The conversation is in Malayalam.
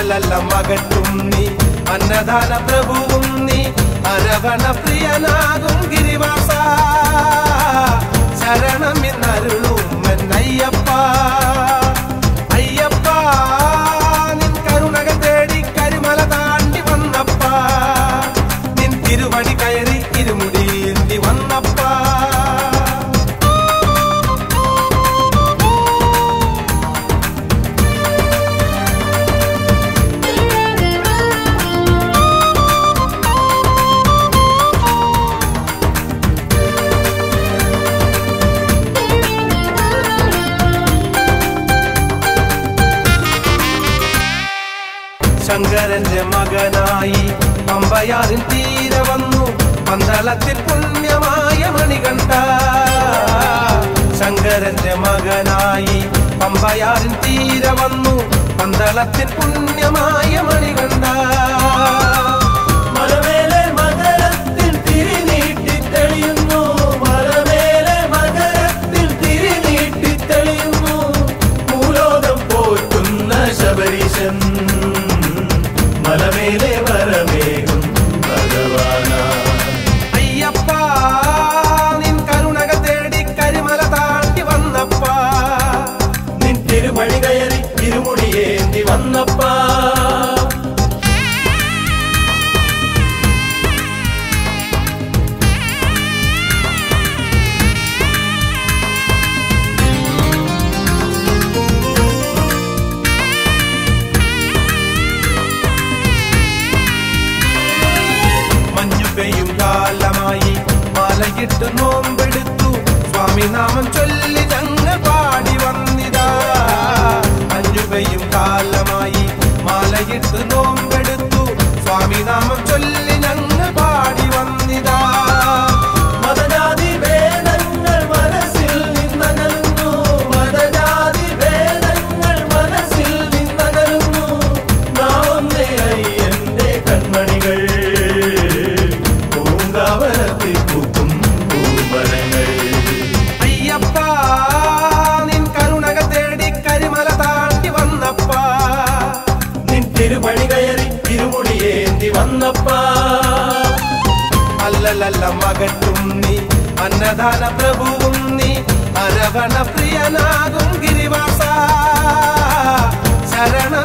അല്ലലല്ല മകട്ടും നീ അന്നദാന പ്രഭുവും നീ അരവണ പ്രിയനാകും ഗിരിവാസ ശരണം എന്നരുളും അയ്യപ്പ അയ്യപ്പ നിൻ കരുണകൾ തേടി കരിമല താണ്ടി വന്നപ്പ നിൻ തിരുവടി കയറി ഇരുമുടി എന്തി വന്നപ്പ ശങ്കരന്റെ മകനായി പമ്പയാറിൻ തീരെ വന്നു പന്തളത്തിൽ പുണ്യമായ മണികണ്ഠ ശങ്കരന്റെ മകനായി പമ്പയാറിൻ തീരെ വന്നു പന്തളത്തിൽ പുണ്യമായ മണികണ്ഠ മലമേലെ മകരത്തിൽ തിരിനീട്ടി തെളിയുന്നു മലമേലെ മകരത്തിൽ തിരിനീട്ടി തെളിയുന്നു ഭൂലോകം പോറ്റുന്ന ശബരീശൻ മലമേലെ വരമേകും ഭഗവാനാ അയ്യപ്പ നിൻ കരുണകൾ തേടി കരിമല താണ്ടി വന്നപ്പ നിൻ തിരുമണി കയറി ഇരുമുടിയേന്തി വന്നപ്പാ മഞ്ഞു പെയ്യും കാലമായി മാലയിട്ട് നോമ്പെടുത്തു സ്വാമി നാമം ചൊല്ലി ഞങ്ങൾ പാടി വന്നിതാ മഞ്ഞു പെയ്യും കാലമായി മാലയിട്ട് നോമ്പെടുത്തു സ്വാമി നാമം ചൊല്ലി ഞങ്ങൾ പാടി വന്നിതാ മതജാതി ഭേദങ്ങൾ മനസ്സിൽ നിന്നകലുന്നു മതജാതി ഭേദങ്ങൾ മനസ്സിൽ നിന്നകലുന്നു നാമേ അയ്യന്റെ കൺമണികൾ പൂങ്കാവനത്തിൽ പൂക്കും പൂമരങ്ങൾ അയ്യപ്പ നിൻ കരുണകൾ തേടി കരിമല താണ്ടി വന്നപ്പ നിൻ തിരുമണി കയറി തിരുമുടിയേന്തി വന്നപ്പാ അല്ലലല്ല മകട്ടും നീ അന്നദാന പ്രഭുവും നീ അരവണ പ്രിയനാകും ഗിരിവാസ ശരണ